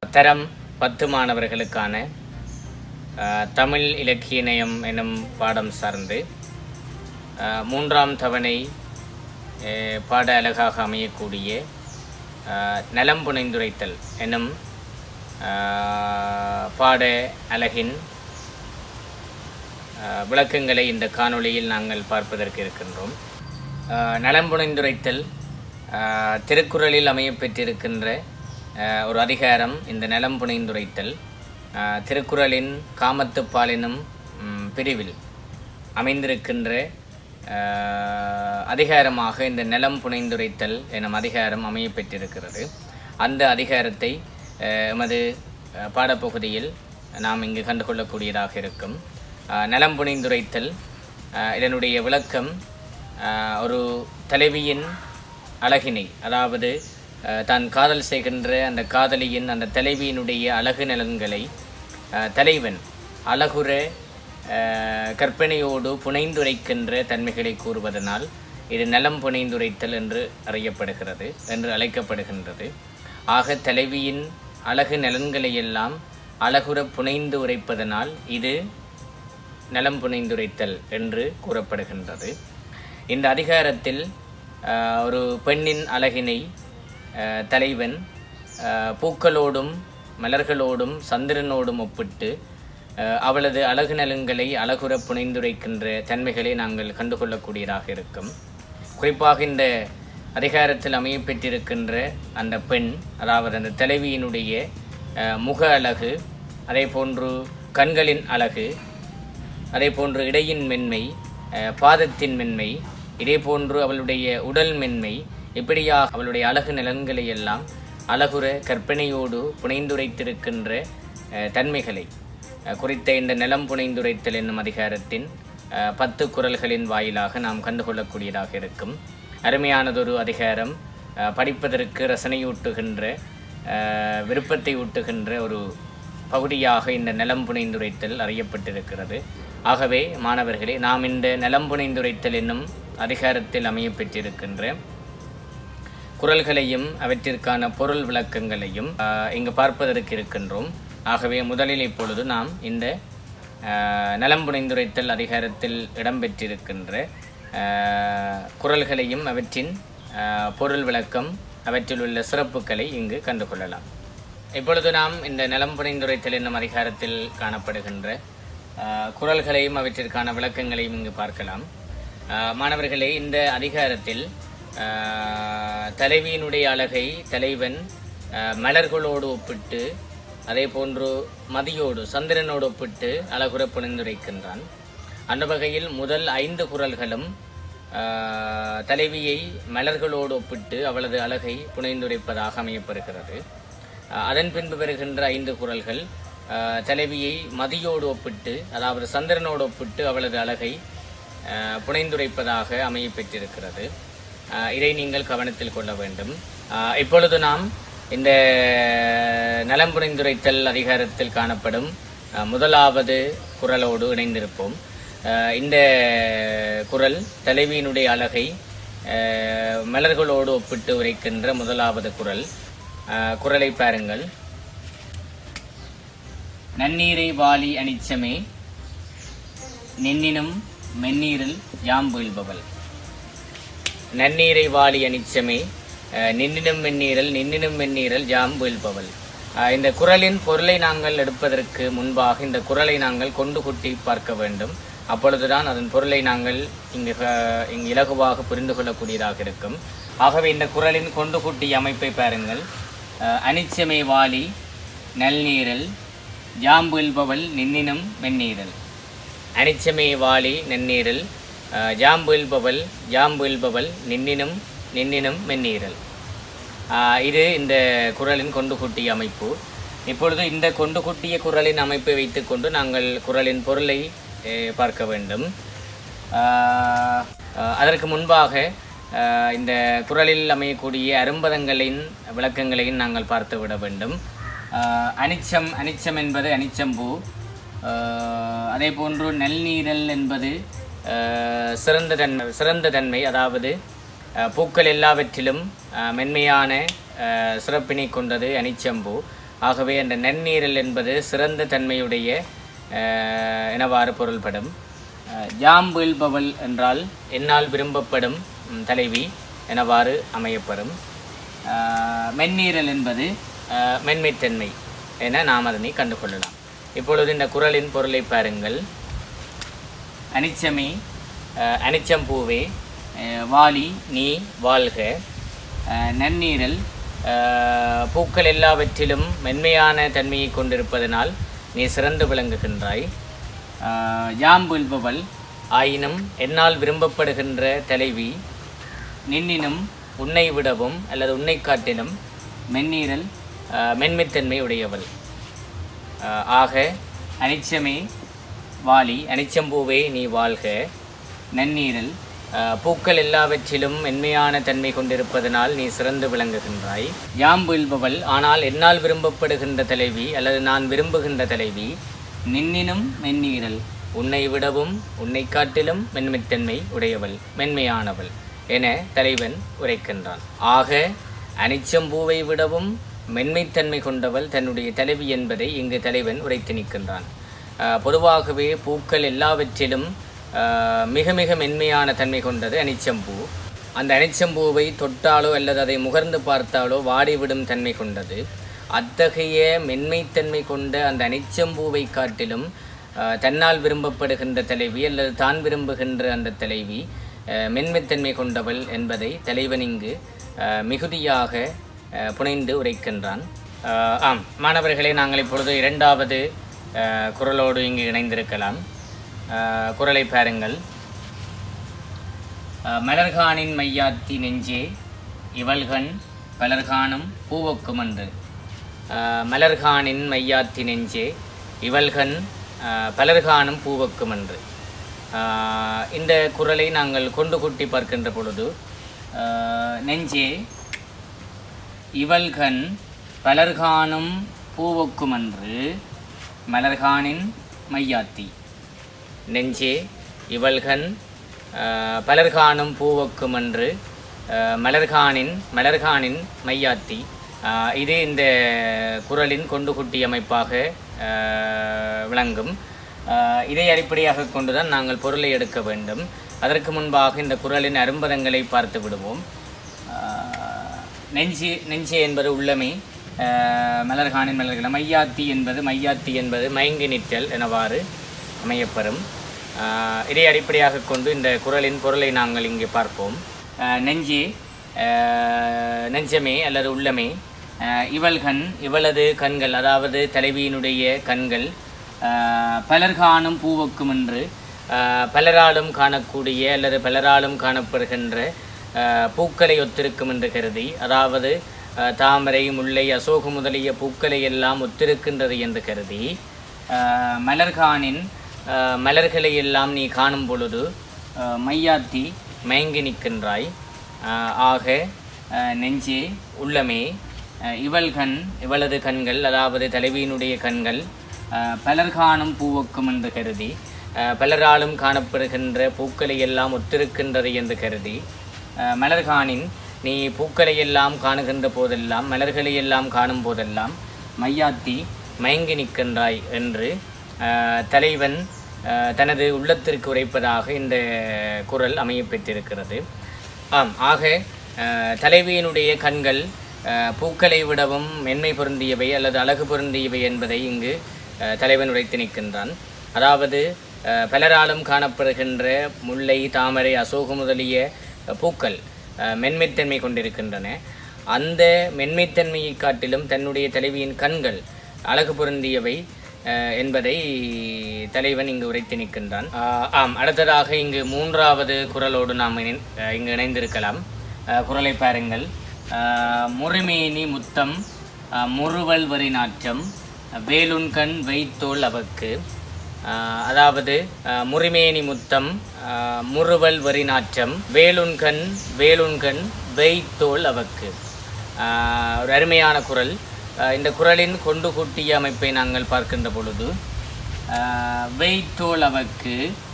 தரம் பத்து மாணவர்களுக்கான அஹ், தமிழ் இலக்கிய நயம் எனும் பாடம் சார்ந்து அஹ், மூன்றாம் தவணை அஹ், பாட அழகாக அமையக்கூடிய அஹ், நலம் புனைந்துரைத்தல் எனும் அஹ், பாட அழகின் அஹ், விளக்கங்களை இந்த காணொளியில் நாங்கள் பார்ப்பதற்கு இருக்கின்றோம் அஹ், நலம் புனைந்துரைத்தல் அஹ், திருக்குறளில் அமையப்பெற்றிருக்கின்ற அஹ், ஒரு அதிகாரம் இந்த நலம் புனைந்துரைத்தல் அஹ், திருக்குறளின் காமத்துப்பால் எனும் ம், பிரிவில் அமைந்திருக்கின்ற அஹ், அதிகாரமாக இந்த நிலம் புனைந்துரைத்தல் எனும் அதிகாரம் அமையப்பெற்றிருக்கிறது அந்த அதிகாரத்தை அஹ், எமது அஹ், பாடப்பகுதியில் நாம் இங்கு கண்டுகொள்ளக்கூடியதாக இருக்கும் அஹ், நலம் புனைந்துரைத்தல் அஹ், இதனுடைய விளக்கம் அஹ், ஒரு தலைவியின் அழகினை அதாவது அஹ், தான் காதல் செய்கின்ற அந்த காதலியின் அந்த தலைவியினுடைய அழகு நலன்களை அஹ், தலைவன் அழகுற அஹ், கற்பனையோடு புனைந்துரைக்கின்ற தன்மைகளை கூறுவதனால் இது நலம் புனைந்துரைத்தல் என்று அறியப்படுகிறது என்று அழைக்கப்படுகின்றது ஆக தலைவியின் அழகு நலன்களை எல்லாம் அழகுற புனைந்து உரைப்பதனால் இது நலம் புனைந்துரைத்தல் என்று கூறப்படுகின்றது இந்த அதிகாரத்தில் ஆஹ், ஒரு பெண்ணின் அழகினை ஆஹ், தலைவன் ஆஹ், பூக்களோடும் மலர்களோடும் சந்திரனோடும் ஒப்பிட்டு ஆஹ், அவளது அழகு நலன்களை அழகுற புனைந்துரைக்கின்ற தன்மைகளை நாங்கள் கண்டுகொள்ளக்கூடியதாக இருக்கும் குறிப்பாக இந்த அதிகாரத்தில் அமையப்பெற்றிருக்கின்ற அந்த பெண் அதாவது அந்த தலைவியினுடைய ஆஹ், முக அழகு அதே போன்று கண்களின் அழகு அதே போன்று இடையின் மென்மை அஹ், பாதத்தின் மென்மை இதே போன்று அவளுடைய உடல் மென்மை இப்படியாக அவளுடைய அழகு நலன்களை எல்லாம் அழகுற கற்பனையோடு புனைந்துரைத்திருக்கின்ற அஹ், தன்மைகளை அஹ், குறித்த இந்த நிலம் புனைந்துரைத்தல் என்னும் அதிகாரத்தின் அஹ், பத்து குறள்களின் வாயிலாக நாம் கண்டுகொள்ளக்கூடியதாக இருக்கும் அருமையானதொரு அதிகாரம் அஹ், படிப்பதற்கு ரசனையூட்டுகின்ற அஹ், விருப்பத்தை ஊட்டுகின்ற ஒரு பகுதியாக இந்த நிலம் புனைந்துரைத்தல் அறியப்பட்டிருக்கிறது ஆகவே மாணவர்களே நாம் இந்த நிலம் புனைந்துரைத்தல் என்னும் அதிகாரத்தில் அமையப்பெற்றிருக்கின்ற குறள்களையும் அவற்றிற்கான பொருள் விளக்கங்களையும் ஆஹ், இங்கு பார்ப்பதற்கு இருக்கின்றோம் ஆகவே முதலில் இப்பொழுது நாம் இந்த ஆஹ், நலம் புனைந்துரைத்தல் அதிகாரத்தில் இடம்பெற்றிருக்கின்ற ஆஹ், குறள்களையும் அவற்றின் ஆஹ், பொருள் விளக்கம் அவற்றில் உள்ள சிறப்புகளை இங்கு கண்டுகொள்ளலாம் இப்பொழுது நாம் இந்த நிலம் புனைந்துரைத்தல் என்னும் அதிகாரத்தில் காணப்படுகின்ற ஆஹ், குறள்களையும் அவற்றிற்கான விளக்கங்களையும் இங்கு பார்க்கலாம் ஆஹ், மாணவர்களே இந்த அதிகாரத்தில் ஆஹ், தலைவியினுடைய அழகை தலைவன் ஆஹ், மலர்களோடு ஒப்பிட்டு அதே போன்று மதியோடு சந்திரனோடு ஒப்பிட்டு அழகுற புனைந்துரைக்கின்றான் அந்த வகையில் முதல் ஐந்து குறள்களும் ஆஹ், தலைவியை மலர்களோடு ஒப்பிட்டு அவளது அழகை புனைந்துரைப்பதாக அமையப்பெறுகிறது ஆஹ், அதன் பின்பு வருகின்ற ஐந்து குறள்கள் ஆஹ், தலைவியை மதியோடு ஒப்பிட்டு அதாவது சந்திரனோடு ஒப்பிட்டு அவளது அழகை ஆஹ், புனைந்துரைப்பதாக அமைய பெற்றிருக்கிறது ஆஹ், இதை நீங்கள் கவனத்தில் கொள்ள வேண்டும் ஆஹ், இப்பொழுது நாம் இந்த நலம் புனைந்துரைத்தல் அதிகாரத்தில் காணப்படும் ஆஹ், முதலாவது குறளோடு இணைந்திருப்போம் ஆஹ், இந்த குறள் தலைவியினுடைய அழகை ஆஹ், மலர்களோடு ஒப்பிட்டு உரைக்கின்ற முதலாவது குறள் ஆஹ், குறளை பாருங்கள் நன்னீரை வாலி அனிச்சமே நென்னினும் மென்னீரில் யாம்புயில்பவள் நன்னீரை வாலி அனிச்சமே அஹ், நின்னினும் மென்னீரல் நின்னினும் மென்னீரல் யாம்புயில்பவள் அஹ், இந்த குறளின் பொருளை நாங்கள் எடுப்பதற்கு முன்பாக இந்த குறளை நாங்கள் கொண்டு குட்டி பார்க்க வேண்டும் அப்பொழுதுதான் அதன் பொருளை நாங்கள் இங்கு அஹ், இங்கு இலகுவாக புரிந்து கொள்ளக்கூடியதாக இருக்கும் ஆகவே இந்த குறளின் கொண்டு குட்டி அமைப்பை பாருங்கள் அஹ், அனிச்சமே வாலி நல்நீரல் ஜாம்புல்பவள் நின்னினும் மென்னீரல் அனிச்சமே வாலி நன்னீரல் அஹ், ஜாம்புல்பவள் ஜாம்புல்பவள் நின்னினும் நின்னினும் மென்னீரல் அஹ், இது இந்த குறளின் கொண்டு குட்டிய அமைப்பு இப்பொழுது இந்த கொண்டு குட்டிய குறளின் அமைப்பை வைத்துக்கொண்டு நாங்கள் குறளின் பொருளை அஹ், பார்க்க வேண்டும் அஹ், அஹ், அதற்கு முன்பாக அஹ், இந்த குறளில் அமையக்கூடிய அரும்பதங்களின் விளக்கங்களையும் நாங்கள் பார்த்து விட வேண்டும் அஹ், அனிச்சம் அனிச்சம் என்பது அனிச்சம்பூ அஹ், அதே போன்று நெல்நீரல் என்பது அஹ், சிறந்த தன்மை சிறந்த தன்மை அதாவது அஹ், பூக்கள் எல்லாவற்றிலும் அஹ், மென்மையான அஹ், சிறப்பினை கொண்டது அனிச்சம்பூ ஆகவே அந்த நன்னீரல் என்பது சிறந்த தன்மையுடைய அஹ், எனவாறு பொருள்படும் அஹ், யாம் வீழ்பவள் என்றால் என்னால் விரும்பப்படும் ம், தலைவி எனவாறு அமையப்பெறும் அஹ், மென்னீரல் என்பது அஹ், மென்மைத்தன்மை என நாம் அதனை கண்டுகொள்ளலாம் இப்பொழுது இந்த குறளின் பொருளை பாருங்கள் அனிச்சமே அஹ், அனிச்சம் பூவே அஹ், வாலி நீ வாழ்க அஹ், நன்னீரல் அஹ், பூக்கள் எல்லாவற்றிலும் மென்மையான தன்மையை கொண்டிருப்பதனால் நீ சிறந்து விளங்குகின்றாய் அஹ், யாம் வீழ்பவள் ஆயினும் என்னால் விரும்பப்படுகின்ற தலைவி நின்னினும் உன்னை விடவும் அல்லது உன்னை காட்டிலும் மென்னீரல் அஹ், மென்மைத்தன்மை உடையவள் அஹ், ஆக அனிச்சமே வாலி அனிச்சம்பூவே நீ வாழ்க நன்னீரல் அஹ், பூக்கள் எல்லாவற்றிலும் மென்மையான தன்மை கொண்டிருப்பதனால் நீ சிறந்து விளங்குகின்றாய் யாம் வீழ்பவள் ஆனால் என்னால் விரும்பப்படுகின்ற தலைவி அல்லது நான் விரும்புகின்ற தலைவி நின்னினும் மென்னீரல் உன்னை விடவும் உன்னை காட்டிலும் மென்மைத்தன்மை உடையவள் மென்மையானவள் என தலைவன் உரைக்கின்றான் ஆக அனிச்சம்பூவை விடவும் மென்மைத்தன்மை கொண்டவள் தன்னுடைய தலைவி என்பதை இங்கு தலைவன் உரைத்து நிற்கின்றான் ஆஹ் பொதுவாகவே பூக்கள் எல்லாவற்றிலும் ஆஹ் மிக மிக மென்மையான தன்மை கொண்டது அனிச்சம்பூ அந்த அனிச்சம்பூவை தொட்டாலோ அல்லது அதை முகர்ந்து பார்த்தாலோ வாடிவிடும் தன்மை கொண்டது அத்தகைய மென்மைத்தன்மை கொண்ட அந்த அனிச்சம்பூவை காட்டிலும் ஆஹ் தன்னால் விரும்பப்படுகின்ற தலைவி அல்லது தான் விரும்புகின்ற அந்த தலைவி ஆஹ் மென்மைத்தன்மை கொண்டவள் என்பதை தலைவன் இங்கு ஆஹ் மிகுதியாக ஆஹ் புனைந்து உரைக்கின்றான் ஆஹ் ஆம் மாணவர்களே நாங்கள் இப்பொழுது இரண்டாவது ஆஹ் குறளோடு இங்கு இணைந்திருக்கலாம் ஆஹ் குறளை பாருங்கள் ஆஹ் மலர்கானின் மையாத்தி நெஞ்சே இவள்கண் பலர்கானும் பூவொக்கும் என்று ஆஹ் மலர்கானின் மையாத்தி நெஞ்சே இவள்கண் ஆஹ் பலர்கானும் பூவொக்கும் என்று ஆஹ் இந்த குறளை நாங்கள் கொண்டு குட்டி பார்க்கின்ற பொழுது ஆஹ் நெஞ்சே இவள்கண் பலர்கானும் பூவொக்குமன்று மலர்கானின் மையாத்தி நெஞ்சே இவள்கண் ஆஹ், பலர்கானும் பூவொக்குமன்று ஆஹ், மலர்கானின் மலர்கானின் மையாத்தி ஆஹ், இது இந்த குறளின் கொண்டு குட்டி அமைப்பாக ஆஹ், விளங்கும் ஆஹ், இதை அடிப்படையாக கொண்டுதான் நாங்கள் பொருளை எடுக்க வேண்டும் அதற்கு முன்பாக இந்த குறளின் அரும்பதங்களை பார்த்து விடுவோம் ஆஹ் நெஞ்சு நெஞ்சு என்பது உள்ளமை ஆஹ் மலர்காணின் மலர்கள் மையாத்தி என்பது மையாத்தி என்பது மயங்கி நிற்றல் எனவாறு அமையப்பெறும் ஆஹ் இதை அடிப்படையாக கொண்டு இந்த குறளின் பொருளை நாங்கள் இங்கே பார்ப்போம் ஆஹ் நெஞ்சே ஆஹ் நெஞ்சமே அல்லது உள்ளமே ஆஹ் இவள்கண் இவளது கண்கள் அதாவது தலைவியினுடைய கண்கள் ஆஹ் பலர் காணும் பூவக்கும் என்று ஆஹ் பலராலும் காணக்கூடிய அல்லது பலராலும் காணப்படுகின்ற ஆஹ் பூக்களை ஒத்திருக்கும் என்று கருதி அதாவது ஆஹ் தாமரை முல்லை அசோகு முதலிய பூக்களை எல்லாம் ஒத்திருக்கின்றது என்று கருதி ஆஹ் மலர்கானின் ஆஹ் மலர்களை எல்லாம் நீ காணும் பொழுது ஆஹ் மையாத்தி மயங்கி நிற்கின்றாய் ஆஹ் ஆக ஆஹ் நெஞ்சே உள்ளமே ஆஹ் இவள் கண் இவளது கண்கள் அதாவது தலைவியினுடைய கண்கள் ஆஹ் பலர் காணும் பூவொக்கும் என்று கருதி ஆஹ் பலராலும் காணப்படுகின்ற பூக்களை எல்லாம் ஒத்திருக்கின்றது என்று கருதி ஆஹ் மலர்கானின் நீ பூக்களை எல்லாம் காணுகின்ற போதெல்லாம் மலர்களை எல்லாம் காணும் போதெல்லாம் மையாத்தி மயங்கி நிற்கின்றாய் என்று ஆஹ் தலைவன் ஆஹ் தனது உள்ளத்திற்கு உரைப்பதாக இந்த குரல் அமையப்பெற்றிருக்கிறது ஆம் ஆக ஆஹ் தலைவியினுடைய கண்கள் ஆஹ் பூக்களை விடவும் மென்மை பொருந்தியவை அல்லது அழகு பொருந்தியவை என்பதை இங்கு ஆஹ் தலைவன் உரைத்து நிற்கின்றான் அதாவது ஆஹ் பலராலும் காணப்படுகின்ற முல்லை தாமரை அசோகு முதலிய அஹ், பூக்கள் ஆஹ் மென்மைத்தன்மை கொண்டிருக்கின்றன அந்த மென்மைத்தன்மையை காட்டிலும் தன்னுடைய தலைவியின் கண்கள் அழகு பொருந்தியவை அஹ், என்பதை தலைவன் இங்கு உரைத்து நிற்கின்றான் ஆஹ், ஆம் அடுத்ததாக இங்கு மூன்றாவது குரலோடு நாம் இணை- அஹ், இங்கு இணைந்திருக்கலாம் அஹ், குரலை பாருங்கள் ஆஹ், முறுமேனி முத்தம் ஆஹ், முறுவல் வரி நாற்றம் வேலுண்கண் வைத்தோள் அவக்கு ஆஹ், அதாவது ஆஹ், முறிமேனி முத்தம் ஆஹ், முறுவல் வரி நாற்றம் வேலுண்கண் வேலுண்கண் வைத்தோள் அவக்கு ஆஹ், ஒரு அருமையான குரல் ஆஹ், இந்த குரலின் கொண்டு கூட்டிய அமைப்பை நாங்கள் பார்க்கின்ற பொழுது ஆஹ், வைத்தோள் அவக்கு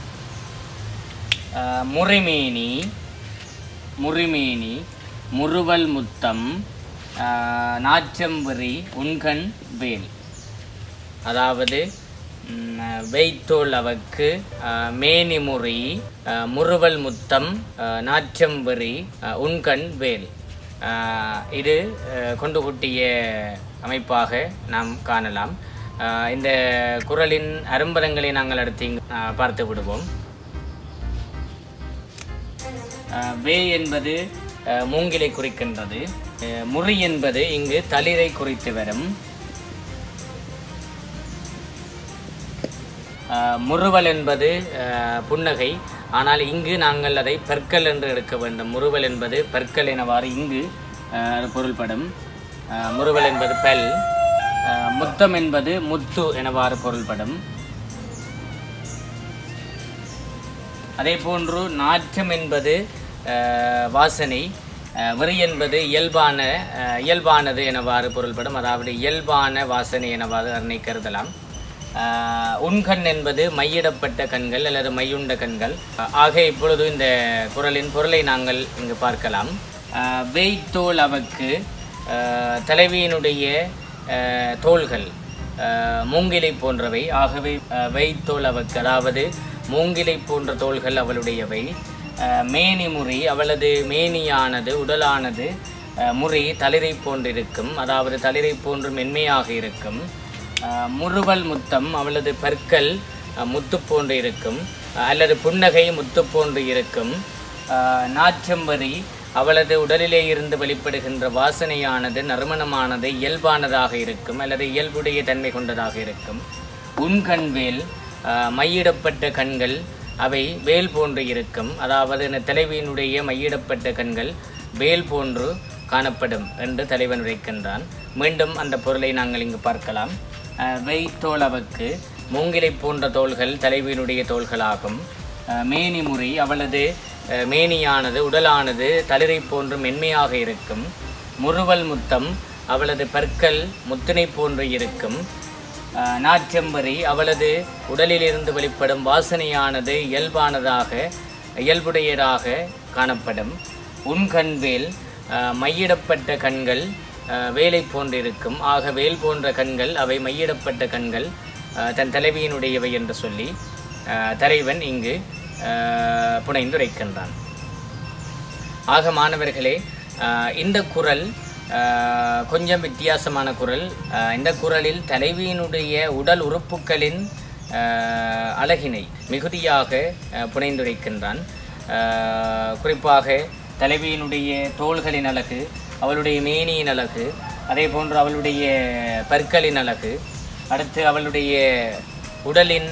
ஆஹ், முறைமேனி முறிமேனி முறுவல் முத்தம் ஆஹ், நாச்சம்பெறி உண்கண் வேல் அதாவது ம், வெய்த்தோல் அவக்கு ஆஹ், மேனிமுறி ஆஹ், முறுவல் முத்தம் ஆஹ், நாச்சம்பெறி ஆஹ், உண்கண் வேல் ஆஹ், இது ஆஹ், கொண்டு குட்டிய அமைப்பாக நாம் காணலாம் ஆஹ், இந்த குறளின் அரும்பதங்களை நாங்கள் அடுத்து இங்கு, ஆஹ், பார்த்து விடுவோம் ஆஹ், வே என்பது ஆஹ், மூங்கிலை குறிக்கின்றது ஆஹ், முறி என்பது இங்கு தளிரை குறித்து வரும் ஆஹ், முறுவல் என்பது ஆஹ், புன்னகை ஆனால் இங்கு நாங்கள் அதை பற்கள் என்று எடுக்க வேண்டும் முறுவல் என்பது பற்கள் எனவாறு இங்கு ஆஹ், அது பொருள்படும் ஆஹ், முறுவல் என்பது பல் ஆஹ், முத்தம் என்பது முத்து எனவாறு பொருள்படும் அதே போன்று நாற்றம் என்பது ஆஹ், வாசனை ஆஹ், வெறி என்பது இயல்பான ஆஹ், இயல்பானது எனவாறு பொருள்படும் அதாவது இயல்பான வாசனை எனவாறு அதனை கருதலாம் ஆஹ், உண்கண் என்பது மையிடப்பட்ட கண்கள் அல்லது மையுண்ட கண்கள் ஆக இப்பொழுது இந்த குறளின் பொருளை நாங்கள் இங்கு பார்க்கலாம் ஆஹ், வேய்த்தோல் அவக்கு ஆஹ், தலைவியினுடைய ஆஹ், தோள்கள் ஆஹ், மூங்கிலை போன்றவை ஆகவே ஆஹ், வைத்தோல் அவக்கு அதாவது மூங்கிலை போன்ற தோள்கள் அவளுடையவை ஆஹ், மேனி முறி அவளது மேனியானது உடலானது ஆஹ், முறி தளிரை போன்றிருக்கும் அதாவது தளிரை போன்று மென்மையாக இருக்கும் ஆஹ், முறுவல் முத்தம் அவளது பற்கள் ஆஹ், முத்து போன்று இருக்கும் ஆஹ், அல்லது புன்னகை முத்து போன்று இருக்கும் ஆஹ், நாச்சம்பரி அவளது உடலிலே இருந்து வெளிப்படுகின்ற வாசனையானது நறுமணமானது இயல்பானதாக இருக்கும் அல்லது இயல்புடைய தன்மை கொண்டதாக இருக்கும் உண்கண்வேல் ஆஹ், மையிடப்பட்ட கண்கள் அவை வேல் போன்று இருக்கும் அதாவது இந்த தலைவியினுடைய மையிடப்பட்ட கண்கள் வேல் போன்று காணப்படும் என்று தலைவன் உரைக்கின்றான் மீண்டும் அந்த பொருளை நாங்கள் இங்கு பார்க்கலாம் ஆஹ், வெய்த்தோளவுக்கு மூங்கிலை போன்ற தோள்கள் தலைவியினுடைய தோள்களாகும் ஆஹ், மேனிமுறி அவளது ஆஹ், மேனியானது உடலானது தளிரை போன்று மென்மையாக இருக்கும் முறுவல் முத்தம் அவளது பற்கள் முத்தினை போன்று இருக்கும் ஆஹ், நாற்றம்பரி அவளது உடலிலிருந்து வெளிப்படும் வாசனையானது இயல்பானதாக இயல்புடையதாக காணப்படும் உண்கண்வேல் ஆஹ், மையிடப்பட்ட கண்கள் ஆஹ், வேலை போன்றிருக்கும் ஆக வேல் போன்ற கண்கள் அவை மையிடப்பட்ட கண்கள் ஆஹ், தன் தலைவியினுடையவை என்று சொல்லி ஆஹ், தலைவன் இங்கு ஆஹ், புனைந்துரைக்கின்றான் ஆக மாணவர்களே ஆஹ், இந்த குறள் ஆஹ், கொஞ்சம் வித்தியாசமான குறள் ஆஹ், இந்த குறளில் தலைவியினுடைய உடல் உறுப்புகளின் ஆஹ், அழகினை மிகுதியாக ஆஹ், புனைந்துரைக்கின்றான் ஆஹ், குறிப்பாக தலைவியினுடைய தோள்களின் அழகு அவளுடைய மேனியின் அழகு அதே போன்று அவளுடைய பற்களின் அழகு அடுத்து அவளுடைய உடலின்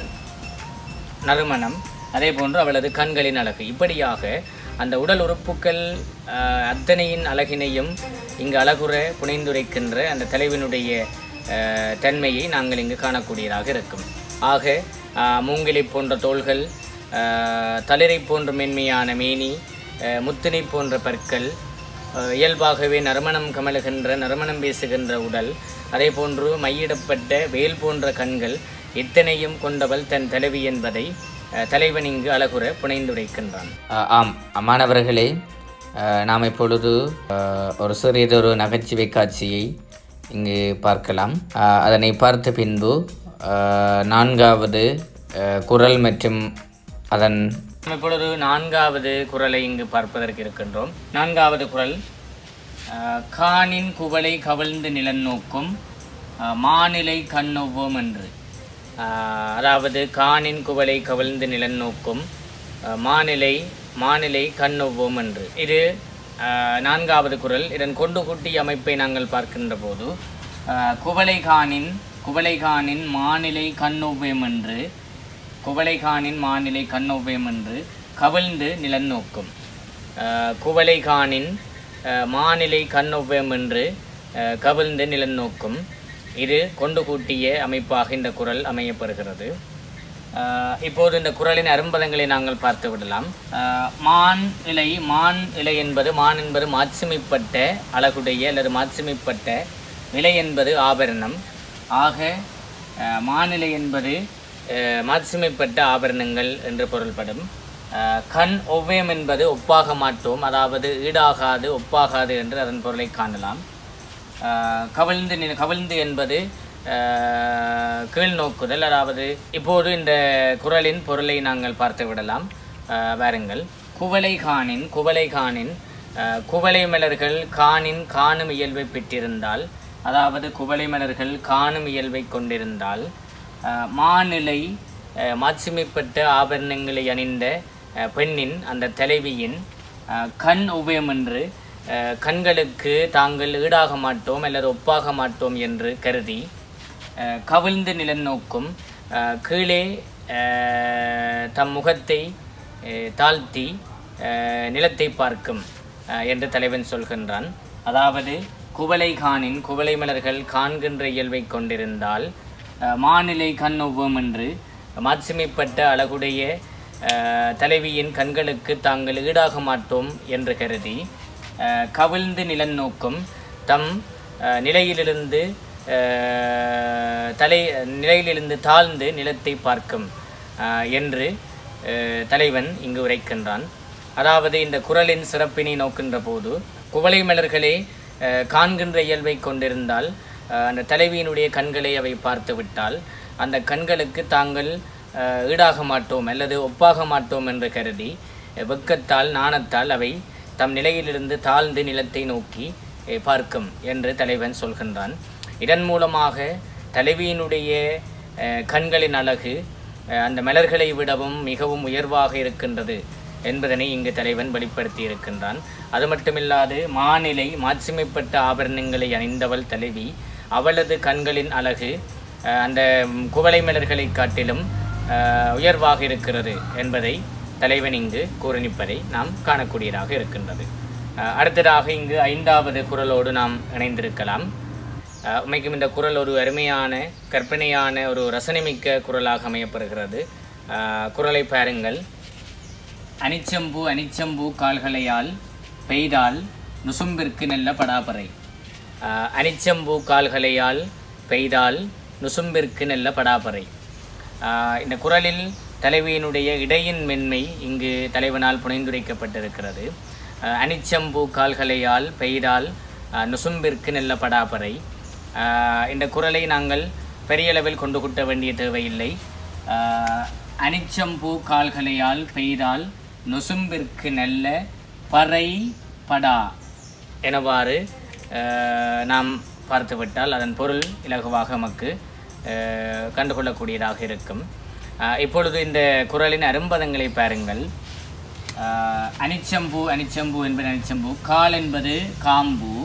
நறுமணம் அதே போன்று அவளது கண்களின் அழகு இப்படியாக அந்த உடல் உறுப்புக்கள் ஆஹ், அத்தனையின் அழகினையும் இங்கு அழகுற புனைந்துரைக்கின்ற அந்த தலைவனுடைய ஆஹ், தன்மையை நாங்கள் இங்கு காணக்கூடியதாக இருக்கும் ஆக ஆஹ், மூங்கிலை போன்ற தோள்கள் ஆஹ், தளிரை போன்ற மென்மையான மேனி ஆஹ், முத்தினை போன்ற பற்கள் ஆஹ், இயல்பாகவே நறுமணம் கமழுகின்ற நறுமணம் பேசுகின்ற உடல் அதே போன்று மையிடப்பட்ட வேல் போன்ற கண்கள் இத்தனையும் கொண்டவள் தன் தலைவி என்பதை அஹ், தலைவன் இங்கு அழகுற புனைந்துரைக்கின்றான் ஆம் மாணவர்களே நாம் இப்பொழுது அஹ், ஒரு சிறியதொரு நகைச்சுவை காட்சியை இங்கு பார்க்கலாம் அஹ், அதனை பார்த்த பின்பு அஹ், நான்காவது அஹ், குறள் மற்றும் அதன் நாம் இப்பொழுது நான்காவது குறளை இங்கு பார்ப்பதற்கு இருக்கின்றோம் நான்காவது குறள் அஹ், காணின் குவளை கவிழ்ந்து நிலன் நோக்கும் அஹ், மாநிலை கண்ணொவ்வோம் என்று அஹ், அதாவது காணின் குவளை கவிழ்ந்து நிலன் நோக்கும் அஹ், மாநிலை மாநிலை கண்ணொவ்வோம் என்று இது அஹ், நான்காவது குறள் இதன் கொண்டு குட்டி அமைப்பை நாங்கள் பார்க்கின்ற போது அஹ், குவளை காணின் குவளை காணின் மாநிலை கண்ணொவ்வேம் என்று குவளைகானின் மாநிலை கண்ணொவ்வேம் என்று கவிழ்ந்து நிலன் நோக்கும் அஹ், குவளைகானின் அஹ், மாநிலை கண்ணொவ்வேம் என்று அஹ், கவிழ்ந்து நிலன் நோக்கும் இது கொண்டு கூட்டிய அமைப்பாக இந்த குறள் அமையப்பெறுகிறது அஹ், இப்போது இந்த குறளின் அரும்பதங்களை நாங்கள் பார்த்து விடலாம் அஹ், மான் இலை மான் இலை என்பது மான் என்பது மாட்சிமைப்பட்ட அழகுடைய அல்லது மாட்சிமைப்பட்ட இலை என்பது ஆபரணம் ஆக அஹ், மானிலை என்பது அஹ், மாட்சிமைப்பட்ட ஆபரணங்கள் என்று பொருள்படும் அஹ், கண் ஒவ்வியம் என்பது ஒப்பாக மாட்டோம் அதாவது ஈடாகாது ஒப்பாகாது என்று அதன் பொருளை காணலாம் ஆஹ் கவிழ்ந்து நில கவிழ்ந்து என்பது ஆஹ் கீழ் நோக்குதல் அதாவது இப்போது இந்த குறளின் பொருளை நாங்கள் பார்த்து விடலாம் ஆஹ் வாருங்கள் குவளை காணின் குவளை காணின் ஆஹ் குவளை மலர்கள் காணின் காணும் இயல்பை பெற்றிருந்தால் அதாவது குவளை மலர்கள் காணும் இயல்பை கொண்டிருந்தால் ஆஹ் மாநிலை ஆஹ் மாட்சிமைப்பட்ட ஆபரணங்களை அணிந்த ஆஹ் பெண்ணின் அந்த தலைவியின் ஆஹ் கண் உபயம் என்று ஆஹ் கண்களுக்கு தாங்கள் ஈடாக மாட்டோம் அல்லது ஒப்பாக மாட்டோம் என்று கருதி ஆஹ் கவிழ்ந்து நிலநோக்கும் ஆஹ் கீழே ஆஹ் தம் முகத்தை ஆஹ் தாழ்த்தி ஆஹ் நிலத்தை பார்க்கும் ஆஹ் என்று தலைவன் சொல்கின்றான் அதாவது குவளை காணின் குவளை மலர்கள் காண்கின்ற இயல்பை கொண்டிருந்தால் ஆஹ் மாநிலை கண் ஒவ்வம் என்று மாட்சிமைப்பட்ட அழகுடைய ஆஹ் தலைவியின் கண்களுக்கு தாங்கள் ஈடாக மாட்டோம் என்று கருதி ஆஹ் கவிழ்ந்து நிலன் நோக்கும் தம் ஆஹ் நிலையிலிருந்து ஆஹ் தலை நிலையிலிருந்து தாழ்ந்து நிலத்தை பார்க்கும் ஆஹ் என்று ஆஹ் தலைவன் இங்கு உரைக்கின்றான் அதாவது இந்த குறளின் சிறப்பினை நோக்கின்ற போது குவளை மலர்களே ஆஹ் காண்கின்ற இயல்பை கொண்டிருந்தால் ஆஹ் அந்த தலைவியினுடைய கண்களை அவை பார்த்து விட்டால் அந்த கண்களுக்கு தாங்கள் ஆஹ் ஈடாக மாட்டோம் அல்லது ஒப்பாக மாட்டோம் என்று கருதி அஹ் வெட்கத்தால் நாணத்தால் அவை தம் நிலையிலிருந்து தாழ்ந்து நிலத்தை நோக்கி அஹ் பார்க்கும் என்று தலைவன் சொல்கின்றான் இதன் மூலமாக தலைவியினுடைய அஹ் கண்களின் அழகு அஹ் அந்த மலர்களை விடவும் மிகவும் உயர்வாக இருக்கின்றது என்பதனை இங்கு தலைவன் வெளிப்படுத்தி இருக்கின்றான் அது மட்டுமில்லாது மாநிலை மாட்சிமைப்பட்ட ஆபரணங்களை அணிந்தவள் தலைவி அவளது கண்களின் அழகு அஹ் அந்த குவளை மலர்களை காட்டிலும் அஹ் உயர்வாக இருக்கிறது என்பதை தலைவன் இங்கு கூறணிப்பதை நாம் காணக்கூடியதாக இருக்கின்றது அஹ் அடுத்ததாக இங்கு ஐந்தாவது குறளோடு நாம் இணைந்திருக்கலாம் அஹ் உண்மைக்கும் இந்த குறள் ஒரு அருமையான கற்பனையான ஒரு ரசனைமிக்க குறளாக அமையப்படுகிறது அஹ் குறளை பாருங்கள் அனிச்சம்பூ அனிச்சம்பூ கால்களையால் பெய்தால் நுசும்பிற்கு நல்ல படாபறை அஹ் அனிச்சம்பூ கால்களையால் பெய்தால் நுசும்பிற்கு நல்ல படாபறை ஆஹ் இந்த குறளில் தலைவியினுடைய இடையின் மென்மை இங்கு தலைவனால் புனைந்துரைக்கப்பட்டிருக்கிறது ஆஹ் அனிச்சம்பூ கால்களையால் பெய்தால் ஆஹ் நுசும்பிற்கு நல்ல படாபறை ஆஹ் இந்த குறளை நாங்கள் பெரிய அளவில் கொண்டு குட்ட வேண்டிய தேவையில்லை ஆஹ் அனிச்சம்பூ கால்களையால் பெய்தால் நுசும்பிற்கு நல்ல பறை படா எனவாறு அஹ், நாம் பார்த்துவிட்டால் அதன் பொருள் இலகுவாக நமக்கு அஹ், கண்டுகொள்ளக்கூடியதாக இருக்கும் அஹ், இப்பொழுது இந்த குறளின் அரும்பதங்களை பாருங்கள் அஹ், அனிச்சம்பூ அனிச்சம்பூ என்பது அனிச்சம்பூ கால் என்பது காம்பு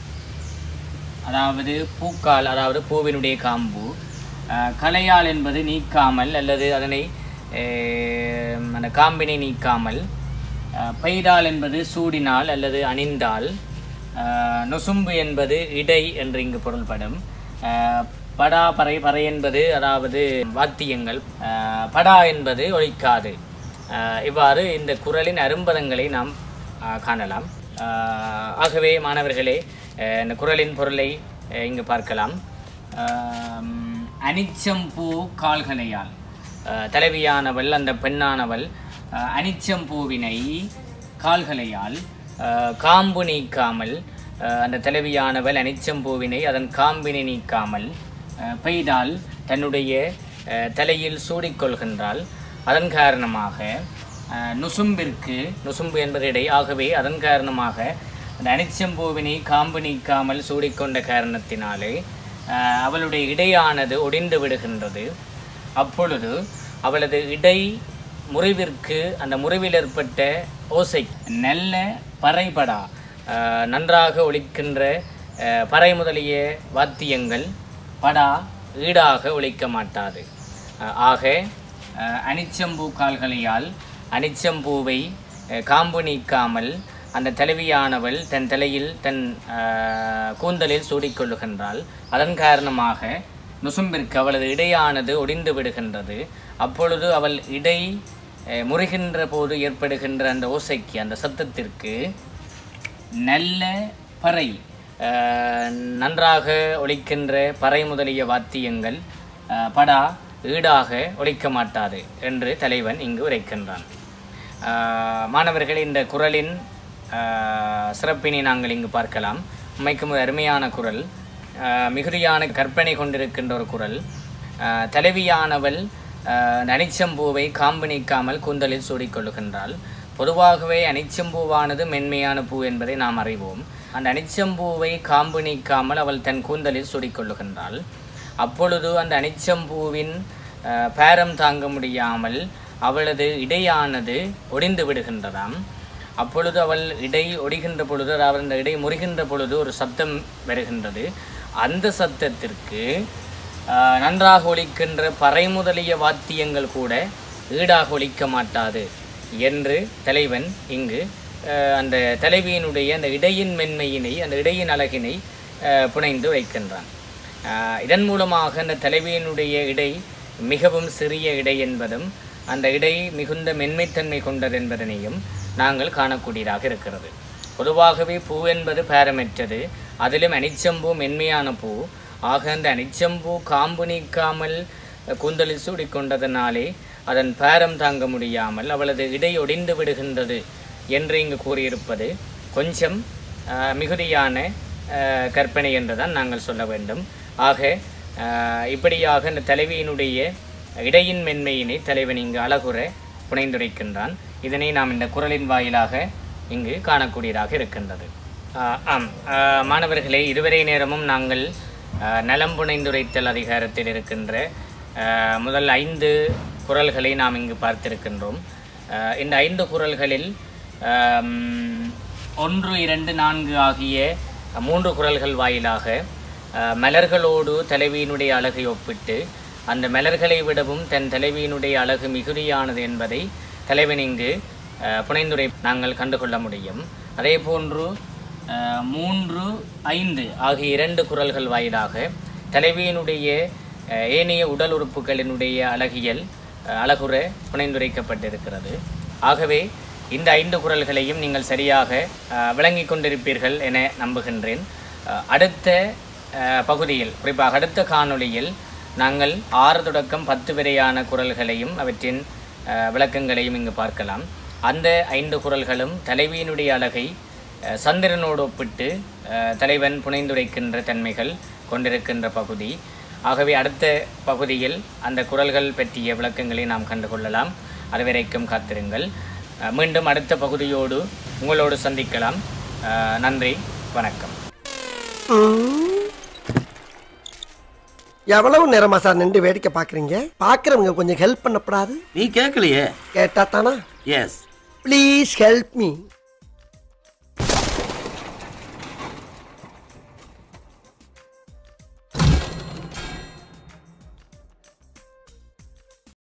அதாவது பூக்கால் அதாவது பூவினுடைய காம்பு அஹ், களையால் என்பது நீக்காமல் அல்லது அதனை அஹ், அந்த காம்பினை நீக்காமல் அஹ், பெய்தால் என்பது சூடினால் அல்லது அணிந்தால் அஹ், நொசும்பு என்பது இடை என்று இங்கு பொருள்படும் அஹ், படா பறை பறை என்பது அதாவது வாத்தியங்கள் அஹ், படா என்பது ஒழிக்காது அஹ், இவ்வாறு இந்த குறளின் அரும்பதங்களை நாம் அஹ், காணலாம் அஹ், ஆகவே மாணவர்களே அஹ், இந்த குறளின் பொருளை அஹ், இங்கு பார்க்கலாம் ஆம், அனிச்சம்பூ கால்களையால் அஹ், தலைவியானவள் அந்த பெண்ணானவள் அஹ், அனிச்சம்பூவினை கால்களையால் அஹ், காம்பு நீக்காமல் அஹ், அந்த தலைவியானவள் அனிச்சம்பூவினை அதன் காம்பினை நீக்காமல் அஹ், பெய்தால் தன்னுடைய அஹ், தலையில் சூடிக்கொள்கின்றாள் அதன் காரணமாக அஹ், நுசும்பிற்கு நுசும்பு என்பது இடை ஆகவே அதன் காரணமாக அந்த அனிச்சம்பூவினை காம்பு நீக்காமல் சூடிக்கொண்ட காரணத்தினாலே அஹ், அவளுடைய இடையானது ஒடிந்து விடுகின்றது அப்பொழுது அவளது இடை முறிவிற்கு அந்த முறிவில் ஏற்பட்ட ஓசை நல்ல பறைபடா அஹ், நன்றாக ஒலிக்கின்ற அஹ், பறை முதலிய வாத்தியங்கள் படா ஈடாக ஒலிக்க மாட்டாது அஹ், ஆக அஹ், அனிச்சம்பூ கால்களையால் அனிச்சம்பூவை அஹ், காம்பு நீக்காமல் அந்த தலைவியானவள் தன் தலையில் தன் அஹ், கூந்தலில் சூடிக்கொள்ளுகின்றாள் அதன் காரணமாக நுசும்பிற்கு அவளது இடையானது ஒடிந்து விடுகின்றது அப்பொழுது அவள் இடை அஹ், முறிகின்ற போது ஏற்படுகின்ற அந்த ஓசைக்கு அந்த சத்தத்திற்கு நல்ல பறை அஹ், நன்றாக ஒலிக்கின்ற பறை முதலிய வாத்தியங்கள் அஹ், படா ஈடாக ஒலிக்க மாட்டாது என்று தலைவன் இங்கு உரைக்கின்றான் அஹ், மாணவர்கள் இந்த குறளின் அஹ், சிறப்பினை நாங்கள் இங்கு பார்க்கலாம் உண்மைக்கும் ஒரு அருமையான குரல் ஆஹ் மிகுதியான கற்பனை கொண்டிருக்கின்ற ஒரு குரல் ஆஹ் தலைவியானவள் ஆஹ் நனிச்சம்பூவை காம்பு நீக்காமல் கூந்தலில் சூடிக்கொள்ளுகின்றாள் பொதுவாகவே அனிச்சம்பூவானது மென்மையான பூ என்பதை நாம் அறிவோம் அந்த அனிச்சம்பூவை காம்பு நீக்காமல் அவள் தன் கூந்தலில் சூடிக்கொள்ளுகின்றாள் அப்பொழுது அந்த அனிச்சம்பூவின் ஆஹ் பேரம் தாங்க முடியாமல் அவளது இடையானது ஒடிந்து விடுகின்றதாம் அப்பொழுது அவள் இடை ஒடிகின்ற பொழுது அதாவது அந்த இடை முறிகின்ற பொழுது ஒரு சத்தம் வருகின்றது அந்த சத்தத்திற்கு ஆஹ், நன்றாக ஒலிக்கின்ற பறை முதலிய வாத்தியங்கள் கூட ஈடாக ஒலிக்க மாட்டாது என்று தலைவன் இங்கு ஆஹ், அந்த தலைவியினுடைய அந்த இடையின் மென்மையினை அந்த இடையின் அழகினை ஆஹ், புனைந்து வைக்கின்றான் ஆஹ், இதன் மூலமாக அந்த தலைவியினுடைய இடை மிகவும் சிறிய இடை என்பதும் அந்த இடை மிகுந்த மென்மைத்தன்மை கொண்டது என்பதனையும் நாங்கள் காணக்கூடியதாக இருக்கிறது பொதுவாகவே பூ என்பது பேரமற்றது அதிலும் அனிச்சம்பூ மென்மையான பூ ஆக அந்த அனிச்சம்பூ காம்பு நீக்காமல் கூந்தலில் சூடிக்கொண்டதனாலே அதன் பேரம் தாங்க முடியாமல் அவளது இடை ஒடிந்து விடுகின்றது என்று இங்கு கூறியிருப்பது கொஞ்சம் ஆஹ், மிகுதியான ஆஹ், கற்பனை என்றுதான் நாங்கள் சொல்ல வேண்டும் ஆக ஆஹ், இப்படியாக இந்த தலைவியினுடைய இடையின் மென்மையினை தலைவன் இங்கு அழகுற புனைந்துரைக்கின்றான் இதனை நாம் இந்த குரலின் வாயிலாக இங்கு காணக்கூடியதாக இருக்கின்றது ஆஹ், ஆம் ஆஹ், மாணவர்களே இதுவரை நேரமும் நாங்கள் ஆஹ், நலம் புனைந்துரைத்தல் அதிகாரத்தில் இருக்கின்ற ஆஹ், முதல் ஐந்து குரல்களை நாம் இங்கு பார்த்திருக்கின்றோம் ஆஹ், இந்த ஐந்து குரல்களில் ஆம், ஒன்று இரண்டு நான்கு ஆகிய மூன்று குரல்கள் வாயிலாக ஆஹ், மலர்களோடு தலைவியினுடைய அழகை ஒப்பிட்டு அந்த மலர்களை விடவும் தன் தலைவியினுடைய அழகு மிகுதியானது என்பதை தலைவன் இங்கு ஆஹ், புனைந்துரை நாங்கள் கண்டுகொள்ள முடியும் அதே போன்று ஆஹ், மூன்று ஐந்து ஆகிய இரண்டு குரல்கள் வாயிலாக தலைவியினுடைய ஆஹ், ஏனைய உடல் உறுப்புகளினுடைய அழகியல் ஆஹ், அழகுற புனைந்துரைக்கப்பட்டிருக்கிறது ஆகவே இந்த ஐந்து குரல்களையும் நீங்கள் சரியாக ஆஹ், விளங்கிக் கொண்டிருப்பீர்கள் என நம்புகின்றேன் ஆஹ், அடுத்த ஆஹ், பகுதியில் குறிப்பாக அடுத்த காணொளியில் நாங்கள் ஆறு தொடக்கம் பத்து வரையான குரல்களையும் அவற்றின் ஆஹ், விளக்கங்களையும் இங்கு பார்க்கலாம் அந்த ஐந்து குரல்களும் தலைவியினுடைய அழகை ஆஹ், சந்திரனோடு ஒப்பிட்டு ஆஹ், தலைவன் புனைந்துரைக்கின்ற தன்மைகள் கொண்டிருக்கின்ற பகுதி ஆகவே அடுத்த பகுதியில் அந்த குரல்கள் பற்றிய விளக்கங்களை நாம் கண்டுகொள்ளலாம் அதுவரைக்கும் காத்திருங்கள் ஆஹ், மீண்டும் அடுத்த பகுதியோடு உங்களோடு சந்திக்கலாம் ஆஹ், நன்றி வணக்கம் எவ்வளவு நேரமா சார் நின்று வேடிக்கை பாக்குறீங்க பாக்குறவங்க கொஞ்சம் ஹெல்ப் பண்ணப்படாது நீ கேட்கலையே கேட்டா தானா எஸ் ப்ளீஸ் ஹெல்ப் மீ